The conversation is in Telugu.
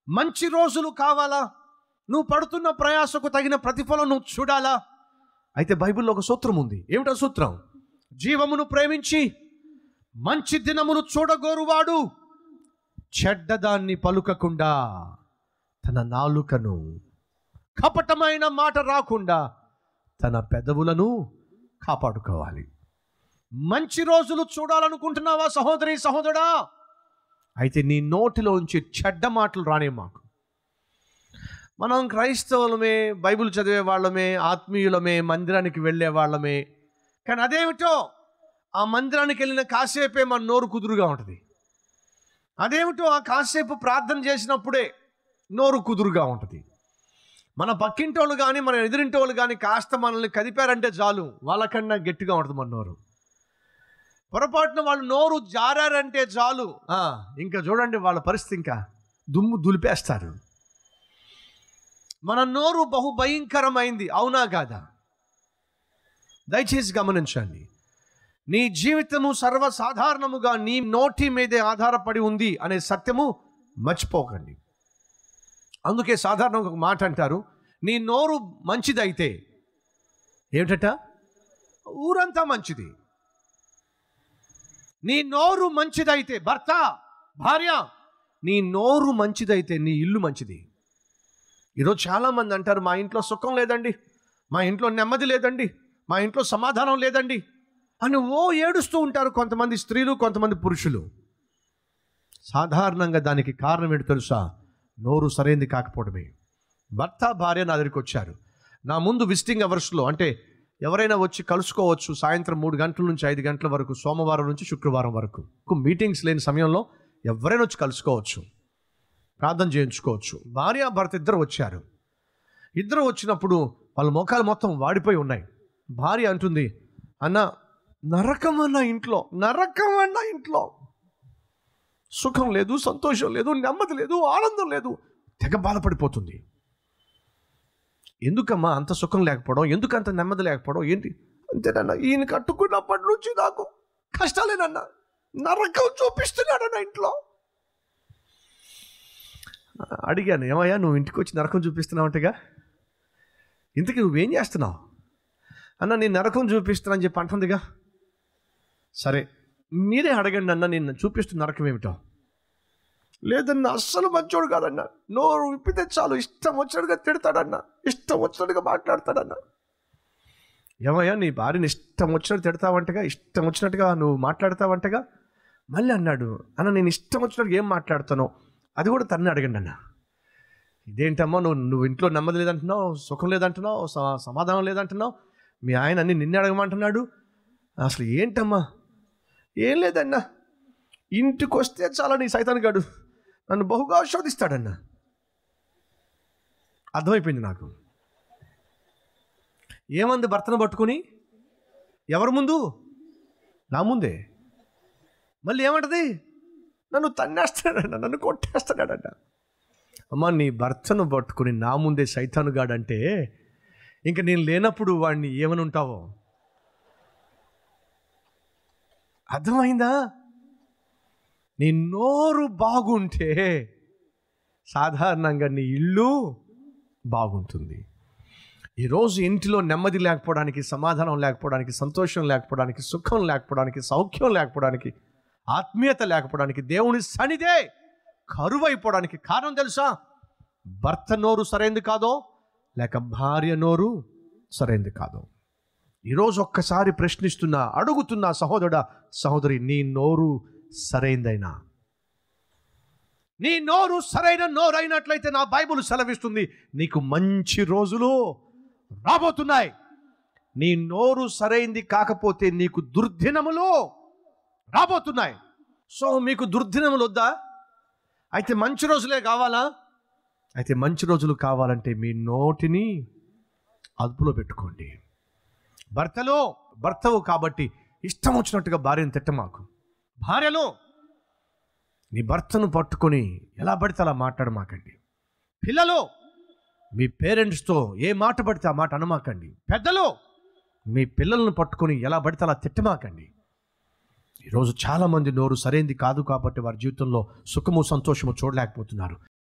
మంచి రోజులు కావాలా నువ్వు పడుతున్న ప్రయాసకు తగిన ప్రతిఫలం నువ్వు చూడాలా అయితే బైబిల్లో ఒక సూత్రం ఉంది ఏమిటో సూత్రం జీవమును ప్రేమించి మంచి దినమును చూడగోరువాడు చెడ్డదాన్ని పలుకకుండా తన నాలుకను కపటమైన మాట రాకుండా తన పెదవులను కాపాడుకోవాలి మంచి రోజులు చూడాలనుకుంటున్నావా సహోదరి సహోదరా అయితే నీ నోటిలోంచి చెడ్డ మాటలు రానే మాకు మనం క్రైస్తవులమే బైబిల్ చదివే వాళ్ళమే ఆత్మీయులమే మందిరానికి వెళ్ళే వాళ్ళమే కానీ అదేమిటో ఆ మందిరానికి వెళ్ళిన కాసేపే మన నోరు కుదురుగా ఉంటుంది అదేమిటో ఆ కాసేపు ప్రార్థన చేసినప్పుడే నోరు కుదురుగా ఉంటుంది మన పక్కింటి వాళ్ళు కానీ మన ఎదురింటి వాళ్ళు కానీ కాస్త మనల్ని కదిపారంటే చాలు వాళ్ళకన్నా గట్టిగా ఉంటుంది మన నోరు పొరపాటున వాళ్ళు నోరు జారారంటే చాలు ఆ, ఇంకా చూడండి వాళ్ళ పరిస్థితి ఇంకా దుమ్ము దులిపేస్తారు మన నోరు బహు భయంకరమైంది అవునా కాదా దయచేసి గమనించండి నీ జీవితము సర్వసాధారణముగా నీ నోటి మీదే ఆధారపడి ఉంది అనే సత్యము మర్చిపోకండి అందుకే సాధారణంగా ఒక మాట అంటారు నీ నోరు మంచిదైతే ఏమిటట ఊరంతా మంచిది నీ నోరు మంచిదైతే భర్త భార్య నీ నోరు మంచిదైతే నీ ఇల్లు మంచిది ఈరోజు చాలామంది అంటారు మా ఇంట్లో సుఖం లేదండి మా ఇంట్లో నెమ్మది లేదండి మా ఇంట్లో సమాధానం లేదండి అని ఓ ఏడుస్తూ ఉంటారు కొంతమంది స్త్రీలు కొంతమంది పురుషులు సాధారణంగా దానికి కారణం ఏంటి తెలుసా నోరు సరైంది కాకపోవడమే భర్త భార్య నా దగ్గరికి వచ్చారు నా ముందు విజిటింగ్ అవర్స్లో అంటే ఎవరైనా వచ్చి కలుసుకోవచ్చు సాయంత్రం మూడు గంటల నుంచి ఐదు గంటల వరకు సోమవారం నుంచి శుక్రవారం వరకు మీటింగ్స్ లేని సమయంలో ఎవరైనా వచ్చి కలుసుకోవచ్చు ప్రార్థన చేయించుకోవచ్చు భార్య భర్త ఇద్దరు వచ్చారు ఇద్దరు వచ్చినప్పుడు వాళ్ళ ముఖాలు మొత్తం వాడిపోయి ఉన్నాయి భార్య అంటుంది అన్న నరకం అన్న ఇంట్లో నరకం అన్న ఇంట్లో సుఖం లేదు సంతోషం లేదు నెమ్మది లేదు ఆనందం లేదు తెగ బాధపడిపోతుంది ఎందుకమ్మా అంత సుఖం లేకపోవడం ఎందుకు అంత నెమ్మది లేకపోవడం ఏంటి అంతేనన్న ఈయన కట్టుకున్నప్పటి నుంచి నాకు కష్టాలేనన్న నరకం చూపిస్తున్నాడన్న ఇంట్లో అడిగాను ఏమయ్యా నువ్వు ఇంటికి వచ్చి నరకం చూపిస్తున్నావంటగా ఇంతకీ నువ్వేం చేస్తున్నావు అన్న నేను నరకం చూపిస్తున్నా అని చెప్పి అంటుందిగా సరే మీరే అడగండి అన్న నేను చూపిస్తున్న నరకం ఏమిటో లేదన్న అస్సలు మంచోడు కాదన్న నోరు విప్పితే చాలు ఇష్టం వచ్చినట్టుగా తిడతాడన్న ఇష్టం వచ్చినట్టుగా మాట్లాడతాడన్న ఏమయ్యా నీ భార్యని ఇష్టం వచ్చినట్టు తిడతావంటగా ఇష్టం వచ్చినట్టుగా నువ్వు మాట్లాడతావంటగా మళ్ళీ అన్నాడు అన్న నేను ఇష్టం వచ్చినట్టుగా ఏం మాట్లాడుతానో అది కూడా తన్నే అడగండి అన్న ఇదేంటమ్మా నువ్వు నువ్వు ఇంట్లో నెమ్మది లేదంటున్నావు సుఖం లేదంటున్నావు స- సమాధానం లేదంటున్నావు మీ ఆయన అన్ని నిన్నే అడగమంటున్నాడు అసలు ఏంటమ్మా ఏం లేదన్నా ఇంటికి వస్తే చాలా నీ సైతాన్ గాడు నన్ను బహుగా శోధిస్తాడన్న అర్థమైపోయింది నాకు ఏమంది భర్తను పట్టుకుని ఎవరి ముందు నా ముందే మళ్ళీ ఏమంటది నన్ను తన్నేస్తాడన్న నన్ను కొట్టేస్తాడట అమ్మ నీ భర్తను పట్టుకుని నా ముందే సైతాను గాడంటే ఇంకా నేను లేనప్పుడు వాడిని ఏమని ఉంటావో అర్థమైందా నీ నోరు బాగుంటే సాధారణంగా నీ ఇల్లు బాగుంటుంది ఈరోజు ఇంటిలో నెమ్మది లేకపోవడానికి సమాధానం లేకపోవడానికి సంతోషం లేకపోవడానికి సుఖం లేకపోవడానికి సౌఖ్యం లేకపోవడానికి ఆత్మీయత లేకపోవడానికి దేవుని సన్నిధే కరువైపోవడానికి కారణం తెలుసా భర్త నోరు సరైంది కాదో లేక భార్య నోరు సరైంది కాదో ఈరోజు ఒక్కసారి ప్రశ్నిస్తున్నా అడుగుతున్నా సహోదరుడా సహోదరి నీ నోరు సరైందైనా నీ నోరు సరైన నోరు అయినట్లయితే నా బైబుల్ సెలవిస్తుంది నీకు మంచి రోజులు రాబోతున్నాయి నీ నోరు సరైంది కాకపోతే నీకు దుర్దినములు రాబోతున్నాయి సో మీకు దుర్దినములు వద్దా అయితే మంచి రోజులే కావాలా అయితే మంచి రోజులు కావాలంటే మీ నోటిని అదుపులో పెట్టుకోండి భర్తలో భర్తవు కాబట్టి ఇష్టం వచ్చినట్టుగా భార్యను తిట్టమాకు భార్యలో నీ భర్తను పట్టుకొని ఎలా పడితే అలా మాట్లాడమాకండి పిల్లలు మీ పేరెంట్స్తో ఏ మాట పడితే ఆ మాట అనమాకండి పెద్దలు మీ పిల్లలను పట్టుకొని ఎలా పడితే అలా తిట్టమాకండి ఈరోజు చాలామంది నోరు సరైంది కాదు కాబట్టి వారి జీవితంలో సుఖము సంతోషము చూడలేకపోతున్నారు